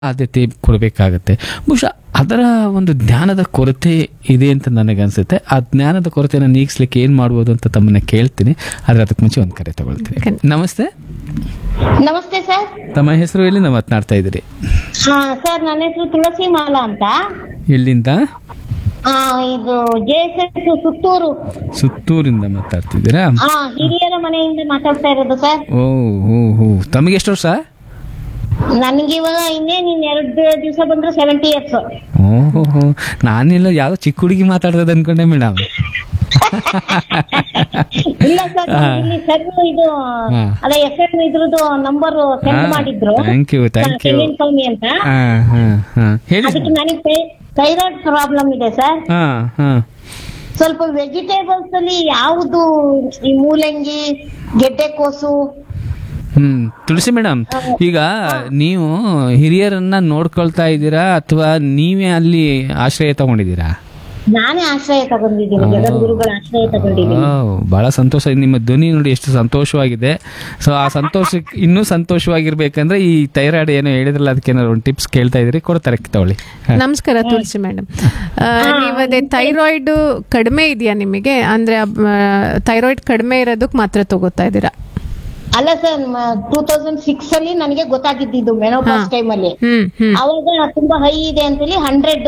ಆದ್ಯತೆ ಕೊಡಬೇಕಾಗತ್ತೆ ಬಹುಶಃ ಅದರ ಒಂದು ಜ್ಞಾನದ ಕೊರತೆ ಇದೆ ಅಂತ ನನಗನ್ಸುತ್ತೆ ಆ ಜ್ಞಾನದ ಕೊರತೆನ ನೀಗಿಸ್ಲಿಕ್ಕೆ ಏನು ಮಾಡ್ಬೋದು ಅಂತ ತಮ್ಮನ್ನ ಕೇಳ್ತೀನಿ ಆದರೆ ಅದಕ್ಕೆ ಮುಂಚೆ ಒಂದು ಕರೆ ತಗೊಳ್ತೀನಿ ನಮಸ್ತೆ ನಮಸ್ತೆ ಸರ್ ತಮ್ಮ ಹೆಸರು ಎಲ್ಲಿಂದ ಮಾತನಾಡ್ತಾ ಇದ್ದೀರಿ ಹಾ ಸರ್ ನನ್ನ ಹೆಸರು ತುಳಸಿ ಮಾಲಾ ಅಂತ ಎಲ್ಲಿಂದ ಆ, ಇದು ಜೆ ಎಸ್ ಎಸ್ ಸುತ್ತೂರು ಸುತ್ತೂರಿಂದ ಮಾತಾಡ್ತಿದ್ದೀರಾ ಹಾ ಹಿರಿಯರ ಮನೆಯಿಂದ ಮಾತಾಡ್ತಾ ಇರೋದು ಸರ್ ಓ ಹೋ ಹೋ ತಮಗೆ ಎಷ್ಟು ವರ್ಷ ನನ್ಗೆ ಇವಾಗ ಇನ್ನೇನ್ ಇನ್ ಎರಡು ದಿವಸ ಬಂದ್ರೆ ಸೆವೆಂಟಿ ಇಯರ್ಸ್ ಓಹೋ ನಾನೆಲ್ಲ ಯಾವ ಚಿಕ್ಕ ಹುಡುಗಿ ಮಾತಾಡ್ತದೆ ಅನ್ಕೊಂಡೆ ಮೇಡಮ್ ಇಲ್ಲ ಸರ್ ಇಲ್ಲಿ ಸರ್ ಇದು ಹಾ. ಅದೇ ಎಫ್ ಎಂ ಇದ್ರದ್ದು ನಂಬರ್ ಸೆಂಡ್ ಮಾಡಿದ್ರು thank you thank you Kevin Swamy ಅಂತ ಹಾ ಹಾ ಹಾ ಹೇಳಿ ಅದಕ್ಕೆ ನನಗೆ ಥೈರಾಯ್ಡ್ ಪ್ರಾಬ್ಲಮ್ ಇದೆ ಸರ್ ಹಾ ಹಾ ಸ್ವಲ್ಪ ವೆಜಿಟೇಬಲ್ಸ್ ಅಲ್ಲಿ ಯಾವುದು ಈ ಮೂಲಂಗಿ ಗೆಡ್ಡೆಕೋಸು ಹ್ಮ್ ತುಳಸಿ ಮೇಡಮ್ ಈಗ ನೀವು ಹಿರಿಯರನ್ನ ನೋಡ್ಕೊಳ್ತಾ ಇದ್ದೀರಾ ಅಥವಾ ನೀವೇ ಅಲ್ಲಿ ಆಶ್ರಯ ತಗೊಂಡಿದ್ದೀರಾ ನಾನೇ ಆಶ್ರಯ ತಗೊಂಡಿದ್ದೀನಿ ಜಗದ್ಗುರುಗಳ ಆಶ್ರಯ ತಗೊಂಡಿದ್ದೀನಿ ವಾವ್, ಬಹಳ ಸಂತೋಷ ನಿಮ್ಮ ಧ್ವನಿ ನೋಡಿ ಎಷ್ಟು ಸಂತೋಷವಾಗಿದೆ ಸೊ ಆ ಸಂತೋಷಕ್ಕೆ ಇನ್ನೂ ಸಂತೋಷವಾಗಿರ್ಬೇಕಂದ್ರೆ ಈ ಥೈರಾಯ್ಡ್ ಏನೋ ಹೇಳಿದ್ರಲ್ಲ ಅದಕ್ಕೆ ಏನಾದ್ರು ಒಂದು ಟಿಪ್ಸ್ ಕೇಳ್ತಾ ಇದ್ರಿ ಕೊಡ್ತಾರೆ ತಗೊಳ್ಳಿ ಹಾ. ನಮಸ್ಕಾರ ತುಳಸಿ ಮೇಡಮ್ ನೀವದೇ ಥೈರಾಯ್ಡ್ ಕಡಿಮೆ ಇದೆಯಾ ನಿಮಗೆ ಅಂದ್ರೆ ಥೈರಾಯ್ಡ್ ಕಡಿಮೆ ಇರೋದಕ್ಕೆ ಮಾತ್ರ ತಗೋತಾ ಇದ್ದೀರಾ ಅಲ್ಲ ಸರ್ ಟೂ ತೌಸಂಡ್ ಸಿಕ್ಸ್ ಅಲ್ಲಿ ನನಗೆ ಗೊತ್ತಾಗಿದ್ದು ಮೆನೋಪಾಸ್ ಟೈಮ್ ಅಲ್ಲಿ ಹ್ಮ್ ಹ್ಮ್ ಅವಾಗ ತುಂಬಾ ಹೈ ಇದೆ ಅಂತೇಳಿ ಹಂಡ್ರೆಡ್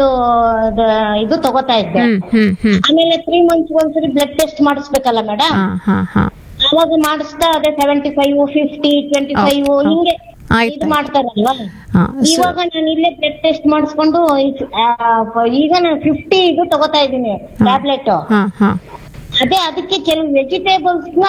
ಇದು ತಗೋತಾ ಇದ್ದೆ ಹ್ಮ್ ಹ್ಮ್ ಹ್ಮ್ ಆಮೇಲೆ ತ್ರೀ ಮಂತ್ಸ್ ಒಂದ್ಸರಿ ಬ್ಲಡ್ ಟೆಸ್ಟ್ ಮಾಡಿಸ್ಬೇಕಲ್ಲ ಮೇಡಮ್ ಹಾ ಹಾ ಹಾ ಅವಾಗ ಮಾಡಿಸ್ತಾ ಅದೇ seventy five fifty twenty five ಹಿಂಗೆ ಆಯ್ತು. ಇದು ಮಾಡ್ತಾರಲ್ವಾ ಹಾ ಇವಾಗ ನಾನು ಇಲ್ಲೇ ಬ್ಲಡ್ ಟೆಸ್ಟ್ ಮಾಡಿಸ್ಕೊಂಡು ಇದ್- ಆ, ಈಗ ನಾನು ಫಿಫ್ಟಿ ಇದು ತಗೋತಾ ಇದ್ದೀನಿ ಟ್ಯಾಬ್ಲೆಟ್ ಹಾ ಹಾ ಅದೇ ಅದಕ್ಕೆ ಕೆಲವು ವೆಜಿಟೇಬಲ್ಸ್ ನ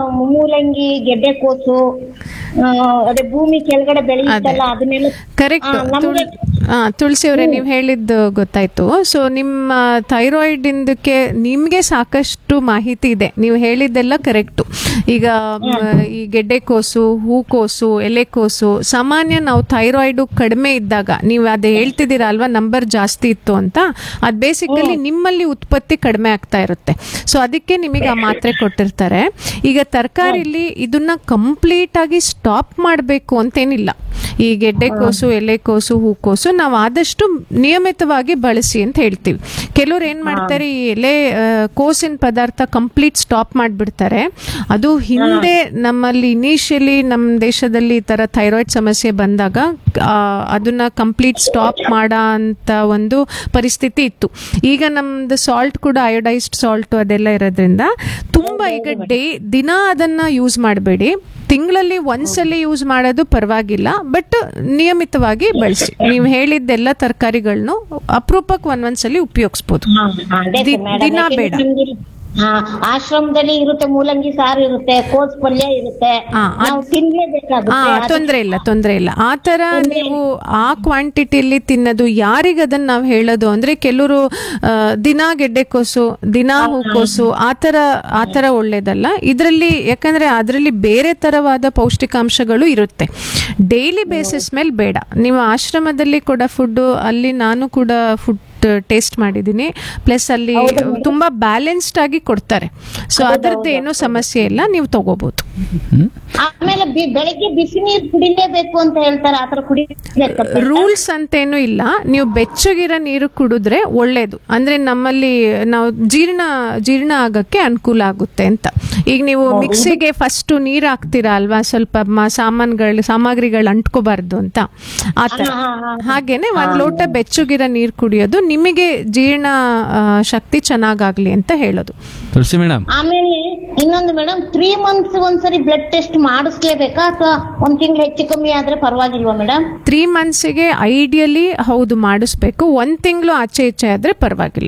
ಮೂಲಂಗಿ ಗೆಡ್ಡೆಕೋಸು ಆ, ಅದೇ ಭೂಮಿ ಕೆಳಗಡೆ ಬೆಳೆಯುತ್ತಲ್ಲ ಅದನ್ನೆಲ್ಲ ಕರೆಕ್ಟ್ ಆ, ನಮ್ಗೆ ತುಳಸಿ ಅವರೇ ನೀವು ಹೇಳಿದ್ದು ಗೊತ್ತಾಯ್ತು ಸೊ ನಿಮ್ಮ ಥೈರಾಯ್ಡ್ ಇಂದಕ್ಕೆ ನಿಮಗೆ ಸಾಕಷ್ಟು ಮಾಹಿತಿ ಇದೆ ನೀವು ಹೇಳಿದ್ದೆಲ್ಲ ಕರೆಕ್ಟು ಈಗ ಮ, ಈ ಗೆಡ್ಡೆಕೋಸು ಹೂಕೋಸು ಎಲೆಕೋಸು ಸಾಮಾನ್ಯ ನಾವು ಥೈರಾಯ್ಡ್ ಕಡಿಮೆ ಇದ್ದಾಗ ನೀವು ಅದೇ ಹೇಳ್ತಿದ್ದೀರಾ ಅಲ್ವಾ ನಂಬರ್ ಜಾಸ್ತಿ ಇತ್ತು ಅಂತ ಅದು ಬೇಸಿಕಲಿ ನಿಮ್ಮಲ್ಲಿ ಉತ್ಪತ್ತಿ ಕಡಿಮೆ ಆಗ್ತಾ ಇರುತ್ತೆ ಸೊ ಅದಕ್ಕೆ ನಿಮಗೆ ಆ ಮಾತ್ರೆ ಕೊಟ್ಟಿರ್ತಾರೆ ಈಗ ತರಕಾರಿಲಿ ಇದನ್ನ ಕಂಪ್ಲೀಟ್ ಆಗಿ ಸ್ಟಾಪ್ ಮಾಡಬೇಕು ಅಂತೇನಿಲ್ಲ ಈ ಗೆಡ್ಡೆಕೋಸು ಎಲೆಕೋಸು ಹೂಕೋಸು ನಾವು ಆದಷ್ಟು ನಿಯಮಿತವಾಗಿ ಬಳಸಿ ಅಂತ ಹೇಳ್ತೀವಿ ಕೆಲವ್ರು ಏನ್ ಮಾಡ್ತಾರೆ ಈ ಎಲೆ ಆ, ಕೋಸಿನ ಪದಾರ್ಥ ಕಂಪ್ಲೀಟ್ ಸ್ಟಾಪ್ ಮಾಡಿಬಿಡ್ತಾರೆ ಅದು ಹಿಂದೆ ನಮ್ಮಲ್ಲಿ ಇನಿಷಿಯಲಿ ನಮ್ಮ ದೇಶದಲ್ಲಿ ಈ ತರ ಥೈರಾಯ್ಡ್ ಸಮಸ್ಯೆ ಬಂದಾಗ ಆ, ಅದನ್ನ ಕಂಪ್ಲೀಟ್ ಸ್ಟಾಪ್ ಮಾಡೋ ಅಂತ ಒಂದು ಪರಿಸ್ಥಿತಿ ಇತ್ತು ಈಗ ನಮ್ದು ಸಾಲ್ಟ್ ಕೂಡ ಅಯೋಡೈಸ್ಡ್ ಸಾಲ್ಟ್ ಅದೆಲ್ಲ ಇರೋದ್ರಿಂದ ತುಂಬಾ ಈಗ ಡೇ ದಿನ ಅದನ್ನ ಯೂಸ್ ಮಾಡಬೇಡಿ ತಿಂಗಳಲ್ಲಿ ಒಂದ್ಸಲಿ ಯೂಸ್ ಮಾಡೋದು ಪರವಾಗಿಲ್ಲ ಬಟ್ ನಿಯಮಿತವಾಗಿ ಬಳಸಿ ನೀವು ಹೇಳಿದ್ದೆಲ್ಲ ತರಕಾರಿಗಳನ್ನು ಅಪರೂಪಕ್ಕೆ ಒಂದೊಂದ್ಸಲಿ ಉಪಯೋಗಿಸ್ಬೋದು ಹಾ, ಹಾ, ಅದೇ ದಿ- ಸರ್ madam. ದಿನ ಯಾಕೆಂದ್ರೆ ಬೇಡ. ನಮ್ಗೆ, ಹಾ, ಆಶ್ರಮದಲ್ಲಿ ಇರುತ್ತೆ ಮೂಲಂಗಿ ಸಾರು ಇರುತ್ತೆ ಕೋಸ್ ಪಲ್ಯ ಇರುತ್ತೆ ಹಾ, ಅದ್- ನಾವು ತಿನ್ಲೇಬೇಕಾಗುತ್ತೆ ಹಾ ಅದಕ್ಕೆ- ತೊಂದ್ರೆ ಇಲ್ಲ ತೊಂದ್ರೆ ಇಲ್ಲ ಆ ತರ ನೀವು ಆ ಕ್ವಾಂಟಿಟಿಯಲ್ಲಿ ತಿನ್ನೋದು ಯಾರಿಗೆ ಅದನ್ನ ನಾವು ಹೇಳೋದು ಅಂದ್ರೆ ಕೆಲವರು ದಿನ ಗೆಡ್ಡೆಕೋಸು ದಿನ ಹೂಕೋಸು ಆ ತರ ಆ ತರ ಒಳ್ಳೇದಲ್ಲ ಇದರಲ್ಲಿ ಯಾಕಂದ್ರೆ ಅದರಲ್ಲಿ ಬೇರೆ ತರವಾದ ಪೌಷ್ಟಿಕಾಂಶಗಳು ಇರುತ್ತೆ ಡೈಲಿ ಬೇಸಿಸ್ ಮೇಲೆ ಬೇಡ ನೀವು ಆಶ್ರಮದಲ್ಲಿ ಕೂಡ ಫುಡ್ ಅಲ್ಲಿ ನಾನು ಕೂಡ ಫುಡ್ ಟೇಸ್ಟ್ ಮಾಡಿದ್ದೀನಿ ಪ್ಲಸ್ ಅಲ್ಲಿ ತುಂಬಾ ಬ್ಯಾಲೆನ್ಸ್ಡ್ ಆಗಿ ಕೊಡ್ತಾರೆ ಸೊ ಅದರದ್ದು ಏನೂ ಸಮಸ್ಯೆ ಇಲ್ಲ ನೀವು ತಗೋಬಹುದು ಹ್ಮ್ ಆಮೇಲೆ ಬಿ- ಬೆಳಿಗ್ಗೆ ಬಿಸಿ ನೀರು ಕುಡಿಲೇಬೇಕು ಅಂತ ಹೇಳ್ತಾರೆ ಆತರ ಕುಡಿಬೇಕು ರೂಲ್ಸ್ ಅಂತೇನು ಇಲ್ಲ ನೀವು ಬೆಚ್ಚಗಿರೋ ನೀರು ಕುಡಿದ್ರೆ ಒಳ್ಳೇದು ಅಂದ್ರೆ ನಮ್ಮಲ್ಲಿ ನಾವು ಜೀರ್ಣ ಜೀರ್ಣ ಆಗಕ್ಕೆ ಅನುಕೂಲ ಆಗುತ್ತೆ ಅಂತ ಈಗ ನೀವು ಮಿಕ್ಸಿಗೆ ಫಸ್ಟ್ ನೀರು ಹಾಕ್ತೀರಾ ಅಲ್ವಾ ಸ್ವಲ್ಪ ಮ- ಸಾಮಾನ್ಗಳು ಸಾಮಗ್ರಿಗಳು ಅಂಟ್ಕೋಬಾರ್ದು ಅಂತ ಆತರ ಹಾಗೇನೆ ಒಂದ್ ಲೋಟ ಬೆಚ್ಚಗಿರೋ ನೀರು ಕುಡಿಯೋದು ನಿಮಗೆ ಜೀರ್ಣ ಆ, ಶಕ್ತಿ ಚೆನ್ನಾಗಾಗ್ಲಿ ಅಂತ ಹೇಳೋದು ತುಳಸಿ ಮೇಡಮ್ ಆಮೇಲೆ ಇನ್ನೊಂದು ಮೇಡಮ್ ತ್ರೀ ಮಂತ್ಸ್ ಒಂದ್ಸರಿ ಬ್ಲಡ್ ಟೆಸ್ಟ್ ಮಾಡಿಸ್ಲೇಬೇಕಾ ಅಥವಾ ಒಂದ್ ತಿಂಗಳು ಹೆಚ್ಚು ಕಮ್ಮಿ ಆದ್ರೆ ಪರವಾಗಿಲ್ವಾ ಮೇಡಮ್ ತ್ರೀ ಮಂತ್ಸಿಗೆ ಐಡಿಯಲಿ ಹೌದು ಮಾಡಿಸ್ಬೇಕು ಒಂದ್ ತಿಂಗಳು ಆಚೆ ಈಚೆ ಆದ್ರೆ ಪರವಾಗಿಲ್ಲ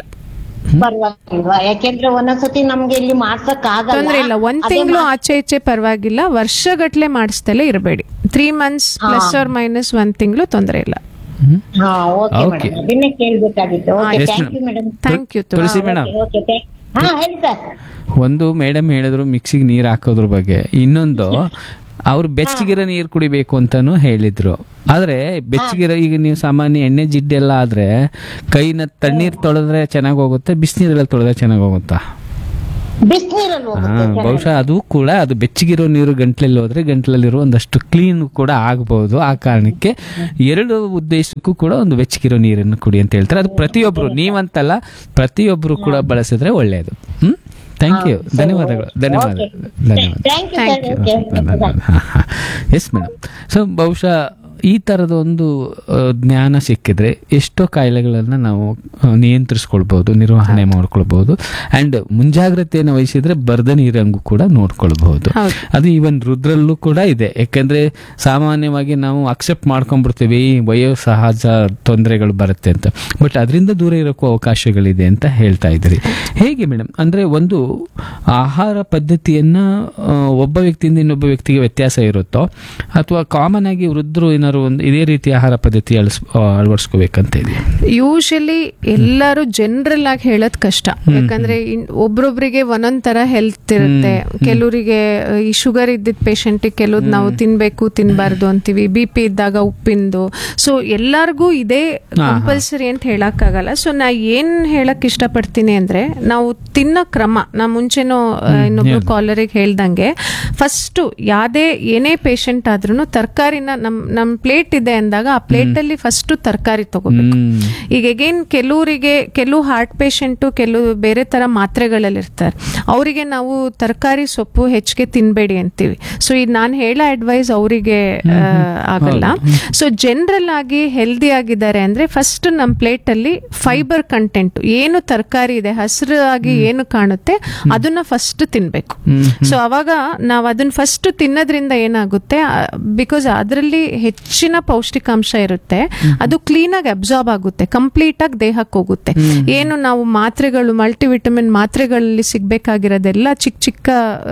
ಪರವಾಗಿಲ್ವಾ ಯಾಕೆಂದ್ರೆ ಒಂದೊಂದ್ಸತಿ ನಮ್ಗೆ ಇಲ್ಲಿ ಮಾಡ್ಸಕ್ ತೊಂದ್ರೆ ಇಲ್ಲ ಒಂದ್ ತಿಂಗಳು ಆಚೆ ಈಚೆ ಪರವಾಗಿಲ್ಲ ವರ್ಷಗಟ್ಲೆ ಮಾಡಿಸ್ತಲೇ ಇರಬೇಡಿ three months plus or minus ಒಂದ್ ತಿಂಗಳು ತೊಂದರೆ ಇಲ್ಲ ಹಾ ಓಕೆ Okay. ಮೇಡಮ್ ಅದನ್ನೇ ಕೇಳ್ಬೇಕಾಗಿತ್ತು okay Yes, thank you madam thank you Tulasi madam okay ಹಾ ಹೇಳಿ ಸರ್ ಒಂದು ಮೇಡಮ್ ಹೇಳಿದ್ರು ಮಿಕ್ಸಿಗೆ ನೀರು ಹಾಕೋದ್ರ ಬಗ್ಗೆ ಇನ್ನೊಂದು ಅವ್ರು ಬೆಚ್ಚಗಿರೋ ನೀರು ಕುಡಿಬೇಕು ಅಂತಾನು ಹೇಳಿದ್ರು ಆದ್ರೆ ಬೆಚ್ಚಗಿರೋ ಈಗ ನೀವು ಸಾಮಾನ್ಯ ಎಣ್ಣೆ ಜಿಡ್ಡೆಲ್ಲ ಆದ್ರೆ ಕೈನ ತಣ್ಣೀರ್ ತೊಳೆದ್ರೆ ಚೆನ್ನಾಗಿ ಹೋಗುತ್ತೆ ಬಿಸಿನೀರೆಲ್ಲ ತೊಳೆದ್ರೆ ಚೆನ್ನಾಗಿ ಹೋಗುತ್ತಾ ಬಿಸಿನೀರಲ್ಲಿ ಹಾ, ಹೋಗುತ್ತೆ ಬಹುಶಃ ಅದು ಕೂಡ ಅದು ಬೆಚ್ಚಗಿರೋ ನೀರು ಗಂಟ್ಲಲ್ಲಿ ಹೋದ್ರೆ ಗಂಟ್ಲಲ್ಲಿರೋ ಒಂದಷ್ಟು ಕ್ಲೀನ್ ಕೂಡ ಆಗಬಹುದು ಆ ಕಾರಣಕ್ಕೆ ಎರಡು ಉದ್ದೇಶಕ್ಕೂ ಕೂಡ ಒಂದು ಬೆಚ್ಚಗಿರೋ ನೀರನ್ನು ಕುಡಿ ಅಂತ ಹೇಳ್ತಾರೆ ಅದು ಪ್ರತಿಯೊಬ್ರು ನೀವಂತಲ್ಲ ಪ್ರತಿಯೊಬ್ರು ಕೂಡ ಬಳಸಿದ್ರೆ ಒಳ್ಳೆಯದು ಹ್ಮ್ ಥ್ಯಾಂಕ್ ಯು ಧನ್ಯವಾದಗಳು ಧನ್ಯವಾದ ಧನ್ಯವಾದ thank you sir okay yes madam so ಬಹುಶಃ ಈ ಥರದ ಒಂದು ಆ, ಜ್ಞಾನ ಸಿಕ್ಕಿದ್ರೆ ಎಷ್ಟೋ ಕಾಯಿಲೆಗಳನ್ನು ನಾವು ಆ, ನಿಯಂತ್ರಿಸ್ಕೊಳ್ಬೋದು ನಿರ್ವಹಣೆ ಮಾಡ್ಕೊಳ್ಬೋದು ಆ್ಯಂಡ್ ಮುಂಜಾಗ್ರತೆಯನ್ನು ವಹಿಸಿದ್ರೆ ಬರ್ದ ನೀರಂಗೂ ಕೂಡ ನೋಡ್ಕೊಳ್ಬಹುದು ಹೌದು. ಅದು ಈವನ್ ರುದ್ರಲ್ಲೂ ಕೂಡ ಇದೆ ಯಾಕಂದ್ರೆ ಸಾಮಾನ್ಯವಾಗಿ ನಾವು ಅಕ್ಸೆಪ್ಟ್ ಮಾಡ್ಕೊಂಡ್ಬಿಡ್ತೀವಿ ಈ ವಯೋಸಹಜ ತೊಂದರೆಗಳು ಬರುತ್ತೆ ಅಂತ ಬಟ್ ಅದರಿಂದ ದೂರ ಇರೋಕ್ಕೂ ಅವಕಾಶಗಳಿದೆ ಅಂತ ಹೇಳ್ತಾ ಇದ್ದೀರಿ ಹೇಗೆ ಮೇಡಮ್ ಅಂದ್ರೆ ಒಂದು ಆಹಾರ ಪದ್ಧತಿಯನ್ನ ಆ, ಒಬ್ಬ ವ್ಯಕ್ತಿಯಿಂದ ಇನ್ನೊಬ್ಬ ವ್ಯಕ್ತಿಗೆ ವ್ಯತ್ಯಾಸ ಇರುತ್ತೋ ಅಥವಾ ಕಾಮನ್ ಆಗಿ ವೃದ್ಧರು ಏನಾದ್ರು ಒಂದು ಇದೇ ರೀತಿ ಆಹಾರ ಪದ್ಧತಿ ಅಳಸ್ ಆ, ಅಳವಡಿಸ್ಕೋಬೇಕಂತ ಇದೆಯಾ ಯೂಶಲಿ ಎಲ್ಲರೂ ಜನರಲ್ ಆಗಿ ಹೇಳೋದ್ ಕಷ್ಟ ಯಾಕಂದ್ರೆ ಇನ್- ಒಬ್ರೊಬ್ರಿಗೆ ಒಂದೊಂದ್ ತರ ಹೆಲ್ತ್ ಇರುತ್ತೆ ಕೆಲವರಿಗೆ ಈ ಶುಗರ್ ಇದ್ದಿದ್ ಪೇಷಂಟಿಗೆ ಕೆಲವ್ದು ನಾವು ತಿನ್ಬೇಕು ತಿನ್ಬಾರ್ದು ಅಂತೀವಿ ಬಿ ಪಿ ಇದ್ದಾಗ ಉಪ್ಪಿಂದು ಸೊ ಎಲ್ಲಾರ್ಗೂ ಇದೇ ಕಂಪಲ್ಸರಿ ಅಂತ ಹೇಳಕ್ಕಾಗಲ್ಲ ಸೊ ನಾ ಏನ್ ಹೇಳಕ್ ಇಷ್ಟಪಡ್ತೀನಿ ಅಂದ್ರೆ ನಾವು ತಿನ್ನೋ ಕ್ರಮ ನಾ ಮುಂಚೆನೂ ಆ, ಇನ್ನೊಬ್ರು ಕಾಲರಿಗೆ ಹೇಳ್ದಂಗೆ ಫಸ್ಟ್ ಯಾವ್ದೇ ಏನೇ ಪೇಷಂಟ್ ಆದ್ರೂ ತರಕಾರಿನ ನಮ್ ನಮ್ ಪ್ಲೇಟ್ ಇದೆ ಅಂದಾಗ ಆ ಪ್ಲೇಟ್ ಅಲ್ಲಿ ಫಸ್ಟ್ ತರಕಾರಿ ತಗೋಬೇಕು ಹ್ಮ್. ಈಗ ಅಗೇನ್ ಕೆಲವರಿಗೆ ಕೆಲವು ಹಾರ್ಟ್ ಪೇಷಂಟು ಕೆಲವು ಬೇರೆ ತರ ಮಾತ್ರೆಗಳಲ್ಲಿ ಇರ್ತಾರೆ ಅವರಿಗೆ ನಾವು ತರಕಾರಿ ಸೊಪ್ಪು ಹೆಚ್ಚಿಗೆ ತಿನ್ಬೇಡಿ ಅಂತೀವಿ ಸೊ ಇದು ನಾನು ಹೇಳೋ ಅಡ್ವೈಸ್ ಅವರಿಗೆ ಆಗಲ್ಲ ಸೊ ಜನರಲ್ ಆಗಿ ಹೆಲ್ದಿ ಆಗಿದ್ದಾರೆ ಅಂದ್ರೆ ಫಸ್ಟ್ ನಮ್ಮ ಪ್ಲೇಟ್ ಅಲ್ಲಿ ಫೈಬರ್ ಕಂಟೆಂಟ್ ಏನು ತರಕಾರಿ ಇದೆ ಹಸಿರು ಆಗಿ ಏನು ಕಾಣುತ್ತೆ ಅದನ್ನ ಫಸ್ಟ್ ತಿನ್ಬೇಕು ಸೊ ಅವಾಗ ನಾವು ಅದನ್ನ ಫಸ್ಟ್ ತಿನ್ನೋದ್ರಿಂದ ಏನಾಗುತ್ತೆ ಬಿಕಾಸ್ ಅದರಲ್ಲಿ ಹೆಚ್ಚಿನ ಪೌಷ್ಟಿಕಾಂಶ ಇರುತ್ತೆ ಅದು ಕ್ಲೀನ್ ಆಗಿ ಅಬ್ಸಾರ್ಬ್ ಆಗುತ್ತೆ ಕಂಪ್ಲೀಟ್ ಆಗಿ ದೇಹಕ್ಕೆ ಹೋಗುತ್ತೆ ಏನು ನಾವು ಮಾತ್ರೆಗಳು ಮಲ್ಟಿವಿಟಮಿನ್ ಮಾತ್ರೆಗಳಲ್ಲಿ ಸಿಗ್ಬೇಕಾಗಿರೋದೆಲ್ಲ ಚಿಕ್ಕ ಚಿಕ್ಕ